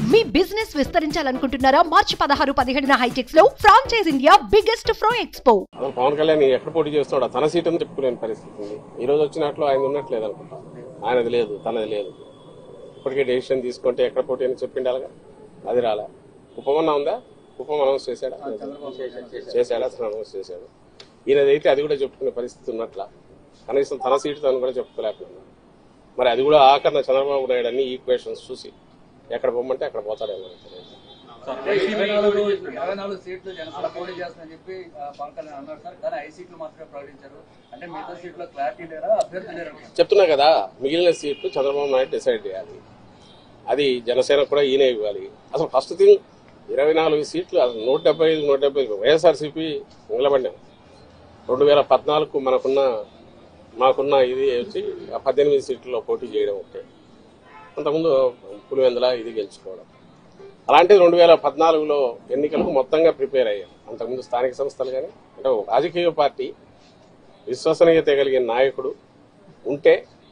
మీ business విస్తరించాలనుకుంటున్నారా మార్చి పదహారు పదిహేడున హైటెక్స్ లో franchise India biggest fro expo అసలు పవన్ కళ్యాణ్ ఎక్కడ పోటీ చేస్తాడో తన సీట్ అని చెప్పుకునే పరిస్థితి ఉంది ఈ రోజు వచ్చినట్లు ఆయన ఉన్నట్లేదు అనుకుంటా ఆయనది లేదు తనది లేదు ఇప్పటికే డెసిషన్ తీసుకుంటే ఎక్కడ పోటీ అని చెప్పిండాలిగా అది రాలే ఉపమన్నా ఉందా ఉపం అనౌన్స్ చేశాడా చేశాడా అసలు అనౌన్స్ చేశాడు ఈయనదైతే అది కూడా చెప్పుకునే పరిస్థితి ఉన్నట్ల కనీసం తన సీటు తను కూడా చెప్పుకోలేకపోయినా మరి అది కూడా ఆఖరణ చంద్రబాబు నాయుడు అన్ని ఈక్వేషన్స్ చూసి ఎక్కడ పోమంటే అక్కడ పోతాడేమో నాకు తెలియదు. ఇరవై నాలుగు ఇరవై నాలుగు సీట్లు జనసేన పోటీ చేస్తుందని చెప్పి ఆ, పవన్ కళ్యాణ్ అన్నారు సార్ కానీ ఐదు సీట్లు మాత్రమే ప్రకటించారు అంటే మిగతా సీట్లో క్లారిటీ లేరా అభ్యర్థి లేరా చెప్తున్నా కదా మిగిలిన సీట్లు చంద్రబాబు నాయుడు డిసైడ్ చేయాలి అది జనసేన కూడా ఈయనే ఇవ్వాలి అసలు ఫస్ట్ థింగ్ ఇరవై నాలుగు సీట్లు అసలు నూట డెబ్బై ఐదు నూట డెబ్బై ఐదు వైఎస్ఆర్సీపీ నిలబడినాం రెండు వేల పద్నాలుగు మనకున్న మాకున్న ఇది వచ్చి ఆ పద్దెనిమిది సీట్లలో పోటీ చేయడం ఒకటే అంతకుముందు పులివెందుల ఇది గెలుచుకోవడం అలాంటిది రెండు వేల పద్నాలుగులో ఎన్నికలకు మొత్తంగా ప్రిపేర్ అయ్యాం అంతకుముందు స్థానిక సంస్థలు కానీ అంటే ఒక రాజకీయ పార్టీ విశ్వసనీయత కలిగిన నాయకుడు ఉంటే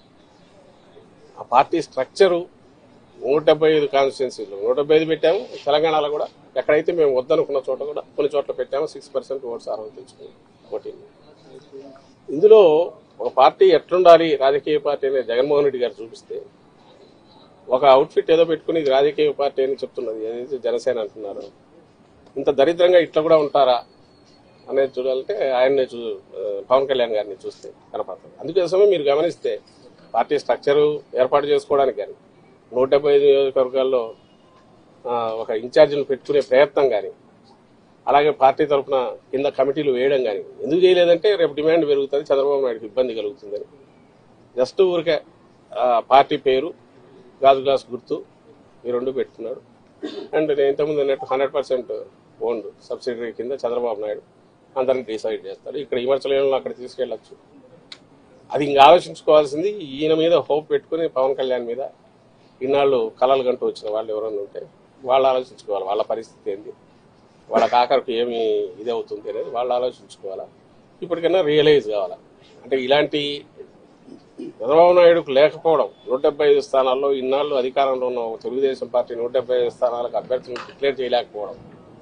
ఆ పార్టీ స్ట్రక్చరు నూట డెబ్బై ఐదు కాన్స్టిట్యున్సీలు నూట డెబ్బై ఐదు పెట్టాము తెలంగాణలో కూడా ఎక్కడైతే మేము వద్దనుకున్న చోట కూడా కొన్ని చోట్ల పెట్టాము సిక్స్ పర్సెంట్ ఓట్స్ అర్హత తెచ్చుకున్నాం పోటీ ఇందులో ఒక పార్టీ ఎట్లుండాలి రాజకీయ పార్టీ అనేది జగన్మోహన్ రెడ్డి గారు చూపిస్తే ఒక అవుట్ఫిట్ ఏదో పెట్టుకుని ఇది రాజకీయ పార్టీ అని చెప్తున్నది ఏదైతే జనసేన అంటున్నారు ఇంత దరిద్రంగా ఇట్లా కూడా ఉంటారా అనేది చూడాలంటే ఆయన్నే చూ ఆ, పవన్ కళ్యాణ్ గారిని చూస్తే కనపడుతుంది అందుకోసమే మీరు గమనిస్తే పార్టీ స్ట్రక్చరు ఏర్పాటు చేసుకోవడానికి కానీ నూట డెబ్బై ఐదు నియోజకవర్గాల్లో ఆ, ఒక ఇన్ఛార్జిని పెట్టుకునే ప్రయత్నం కానీ అలాగే పార్టీ తరఫున కింద కమిటీలు వేయడం కానీ ఎందుకు చేయలేదంటే రేపు డిమాండ్ పెరుగుతుంది చంద్రబాబు నాయుడుకి ఇబ్బంది కలుగుతుందని జస్ట్ ఊరికే ఆ, పార్టీ పేరు గాజు గ్లాస్ గుర్తు ఈ రెండు పెట్టుకున్నాడు అండ్ నేను ఇంతకుముందు అన్నట్టు హండ్రెడ్ పర్సెంట్ ఓన్డ్ సబ్సిడరీ కింద చంద్రబాబు నాయుడు అందరిని డిసైడ్ చేస్తాడు ఇక్కడ విమర్శలను అక్కడ తీసుకెళ్ళచ్చు అది ఇంకా ఆలోచించుకోవాల్సింది ఈయన మీద హోప్ పెట్టుకుని పవన్ కళ్యాణ్ మీద ఇన్నాళ్ళు కలలు గంటూ వచ్చిన వాళ్ళు ఎవరైనా ఉంటే వాళ్ళు ఆలోచించుకోవాలి వాళ్ళ పరిస్థితి ఏంది వాళ్ళకి ఆఖరికి ఏమి ఇది అవుతుంది అనేది వాళ్ళు ఆలోచించుకోవాలా ఇప్పటికైనా రియలైజ్ కావాలా అంటే ఇలాంటి చంద్రబాబు నాయుడుకు లేకపోవడం నూట డెబ్బై ఐదు స్థానాల్లో ఇన్నాళ్ళు అధికారంలో ఉన్న ఒక తెలుగుదేశం పార్టీ నూట డెబ్బై ఐదు స్థానాలకు అభ్యర్థులను డిక్లేర్ చేయలేకపోవడం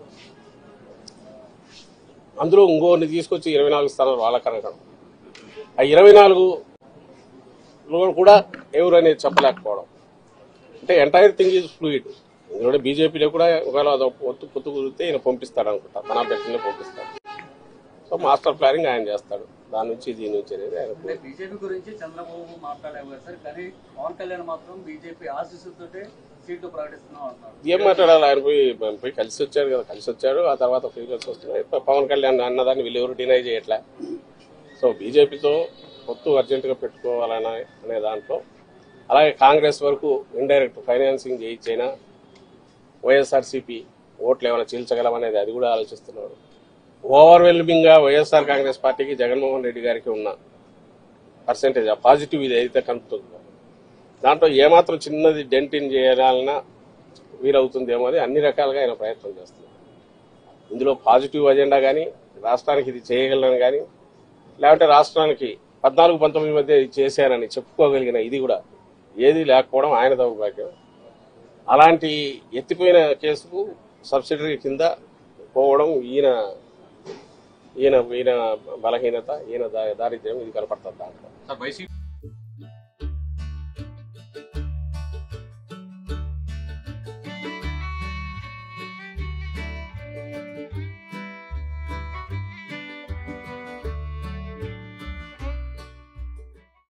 అందులో ఇంకోరిని తీసుకొచ్చి ఇరవై నాలుగు స్థానాలు వాళ్ళకి అనగడం ఆ ఇరవై నాలుగు కూడా ఎవరు అనేది చెప్పలేకపోవడం అంటే ఎంటైర్ థింగ్ ఈజ్ ఫ్లూయిడ్ ఎందుకంటే బీజేపీలో కూడా ఒకవేళ అది పొత్తు పొత్తు కుదిరితే ఈయన పంపిస్తాడు అనుకుంటా తన అభ్యర్థిని పంపిస్తాడు సో మాస్టర్ ప్లానింగ్ ఆయన చేస్తాడు దాని నుంచి దీని నుంచి అనేది ఆయన అంటే బీజేపీ గురించి చంద్రబాబు మాట్లాడలేము కదా సార్ కానీ పవన్ కళ్యాణ్ మాత్రం బీజేపీ ఆశీస్సులతోటే సీట్లు ప్రకటిస్తున్నాం అంటున్నారు ఏం మాట్లాడాలి ఆయన పోయి పోయి కలిసి వచ్చాడు కదా కలిసి వచ్చాడు ఆ తర్వాత ఫీలింగ్స్ వస్తున్నాయి ప- పవన్ కళ్యాణ్ అన్నదాన్ని వీళ్ళు ఎవరు డినై చేయట్లే సో బీజేపీతో పొత్తు అర్జెంటుగా పెట్టుకోవాలనే అనే దాంట్లో అలాగే కాంగ్రెస్ వరకు ఇండైరెక్ట్ ఫైనాన్సింగ్ చేయించైనా వైఎస్ఆర్సీపీ ఓట్లు ఏమైనా చీల్చగలమనేది అది కూడా ఆలోచిస్తున్నాడు ఓవర్వెల్మింగ్ గా వైఎస్ఆర్ కాంగ్రెస్ పార్టీకి జగన్మోహన్ రెడ్డి గారికి ఉన్న పర్సెంటేజ్ ఆ పాజిటివ్ ఇది అయితే కనుపుతుందో దాంట్లో ఏమాత్రం చిన్నది డెంటిన్ చేయాలన్నా వీలవుతుందేమో అని అన్ని రకాలుగా ఆయన ప్రయత్నం చేస్తున్నారు ఇందులో పాజిటివ్ అజెండా కానీ రాష్ట్రానికి ఇది చేయగలను కానీ లేకపోతే రాష్ట్రానికి పద్నాలుగు పంతొమ్మిది మధ్య ఇది చేశానని చెప్పుకోగలిగిన ఇది కూడా ఏది లేకపోవడం ఆయన దౌర్భాగ్యం అలాంటి ఎత్తిపోయిన కేసుకు సబ్సిడరీ కింద పోవడం ఈయన ఈయన ఈయన బలహీనత ఈయన దా- దారిద్ర్యం ఇది కనపడుతుంది దాంట్లో సార్ వైసీపీ